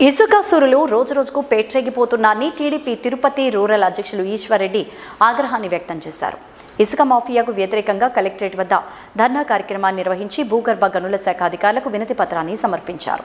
ఇసుక సురులు రోజురోజుకు పేట్రెగిపోతున్నారని TDP Tirupati rural అధ్యక్షులు ఈశ్వర్రెడ్డి ఆగ్రహాన్ని వ్యక్తం చేశారు ఇసుక మాఫియాకు వ్యతిరేకంగా కలెక్టరేట్ వద్ద ధర్నా కార్యక్రమాన్ని నిర్వహించి భూగర్భ గనుల శాఖ అధికారులకు వినతి పత్రాన్ని సమర్పించారు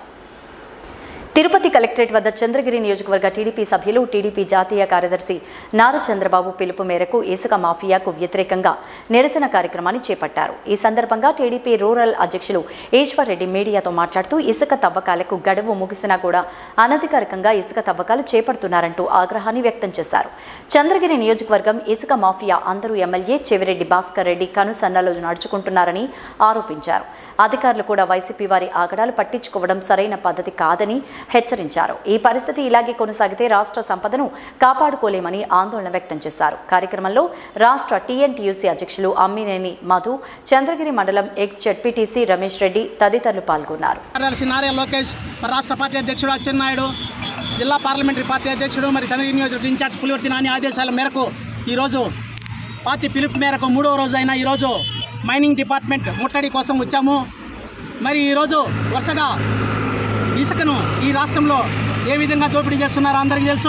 తిరుపతి కలెక్టరేట్ వద్ద చంద్రగిరి నియోజకవర్గ టీడీపీ సభ్యులు టీడీపీ జాతీయ కార్యదర్శి నారా చంద్రబాబు పిలుపు మేరకు ఇసుక మాఫియాకు వ్యతిరేకంగా నిరసన కార్యక్రమాన్ని చేపట్టారు ఈ సందర్భంగా టీడీపీ రూరల్ అధ్యక్షులు ఈశ్వర్ రెడ్డి మీడియాతో మాట్లాడుతూ ఇసుక తవ్వకాలకు గడువు ముగిసినా కూడా అనధికారికంగా ఇసుక తవ్వకాలు చేపడుతున్నారంటూ ఆగ్రహాన్ని వ్యక్తం చేశారు చంద్రగిరి నియోజకవర్గం ఇసుక మాఫియా అందరూ ఎమ్మెల్యే చెవిరెడ్డి భాస్కర్ రెడ్డి కనుసన్నలో నడుచుకుంటున్నారని ఆరోపించారు అధికారులు కూడా వైసీపీ వారి ఆగడాలు పట్టించుకోవడం సరైన పద్ధతి కాదని హెచ్చరించారు ఈ పరిస్థితి ఇలాగే కొనసాగితే రాష్ట్ర సంపదను కాపాడుకోలేమని ఆందోళన వ్యక్తం చేశారు కార్యక్రమంలో రాష్ట్ర టీఎన్టీయూసీ అధ్యక్షులు అమ్మినేని మధు చంద్రగిరి మండలం ఎక్స్ జెడ్పీటీసీ రమేష్ రెడ్డి తదితరులు పాల్గొన్నారు కార్యదర్శి నారా లోకేష్ మరి రాష్ట్ర పార్టీ అధ్యక్షుడు అచ్చెన్నాయుడు జిల్లా పార్లమెంటరీ పార్టీ అధ్యక్షుడు మరి చంద్రగిరి నియోజకవర్గ ఇన్ఛార్జ్ పులివర్తి నాని ఆదేశాల మేరకు ఈరోజు పార్టీ పిలుపు మేరకు మూడవ రోజు అయిన ఈరోజు మైనింగ్ డిపార్ట్మెంట్ ముట్టడి కోసం వచ్చాము మరి ఈరోజు వరుసగా ఇసుకను ఈ రాష్ట్రంలో ఏ విధంగా దోపిడీ చేస్తున్నారో అందరికీ తెలుసు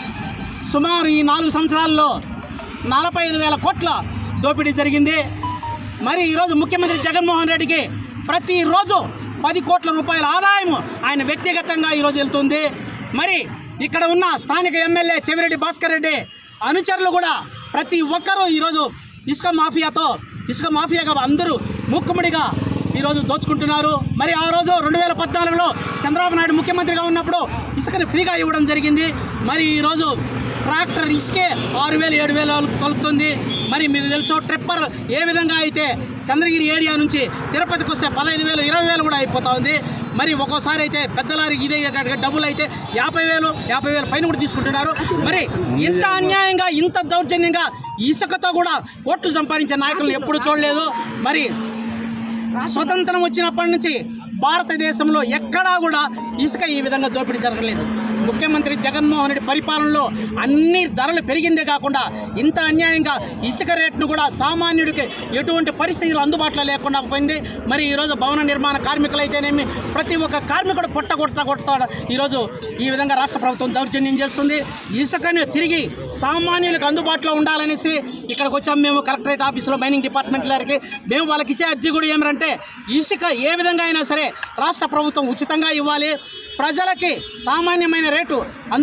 సుమారు ఈ నాలుగు సంవత్సరాల్లో నలభై ఐదు వేల కోట్ల దోపిడీ జరిగింది మరి ఈరోజు ముఖ్యమంత్రి జగన్మోహన్ రెడ్డికి ప్రతిరోజు పది కోట్ల రూపాయల ఆదాయం ఆయన వ్యక్తిగతంగా ఈరోజు వెళ్తుంది మరి ఇక్కడ ఉన్న స్థానిక ఎమ్మెల్యే చెవిరెడ్డి భాస్కర్ రెడ్డి అనుచరులు కూడా ప్రతి ఒక్కరూ ఈరోజు ఇసుక మాఫియాతో ఇసుక మాఫియాగా అందరూ మూకుమ్మడిగా ఈరోజు దోచుకుంటున్నారు మరి ఆ రోజు రెండు వేల పద్నాలుగులో చంద్రబాబు నాయుడు ముఖ్యమంత్రిగా ఉన్నప్పుడు ఇసుకని ఫ్రీగా ఇవ్వడం జరిగింది మరి ఈరోజు ట్రాక్టర్ ఇసుకే ఆరు వేలు ఏడు వేలు కలుపుతుంది మరి మీకు తెలుసు ట్రిప్పర్ ఏ విధంగా అయితే చంద్రగిరి ఏరియా నుంచి తిరుపతికి వస్తే పదహైదు వేలు ఇరవై వేలు కూడా అయిపోతా ఉంది మరి ఒక్కోసారి అయితే పెద్ద లారీకి ఇదే డబ్బులు అయితే యాభై వేలు యాభై వేలు పైన కూడా తీసుకుంటున్నారు మరి ఇంత అన్యాయంగా ఇంత దౌర్జన్యంగా ఇసుకతో కూడా ఓట్లు సంపాదించే నాయకులను ఎప్పుడు చూడలేదు మరి స్వతంత్రం వచ్చినప్పటి నుంచి భారతదేశంలో ఎక్కడా కూడా ఇసుక ఈ విధంగా దోపిడీ జరగలేదు ముఖ్యమంత్రి జగన్మోహన్ రెడ్డి పరిపాలనలో అన్ని ధరలు పెరిగిందే కాకుండా ఇంత అన్యాయంగా ఇసుక రేట్ను కూడా సామాన్యుడికి ఎటువంటి పరిస్థితులు అందుబాటులో లేకుండా పోయింది మరి ఈరోజు భవన నిర్మాణ కార్మికులైతేనేమి ప్రతి ఒక్క కార్మికుడు పొట్ట కొడతా కొడతాడు ఈరోజు ఈ విధంగా రాష్ట్ర ప్రభుత్వం దౌర్జన్యం చేస్తుంది ఇసుకను తిరిగి సామాన్యులకు అందుబాటులో ఉండాలనేసి ఇక్కడికి వచ్చాము మేము కలెక్టరేట్ ఆఫీసులో మైనింగ్ డిపార్ట్మెంట్ గారికి మేము వాళ్ళకి ఇచ్చే అర్జీ కూడా ఏమిటంటే ఇసుక ఏ విధంగా అయినా సరే రాష్ట్ర ప్రభుత్వం ఉచితంగా ఇవ్వాలి ప్రజలకి సామాన్యమైన రేటు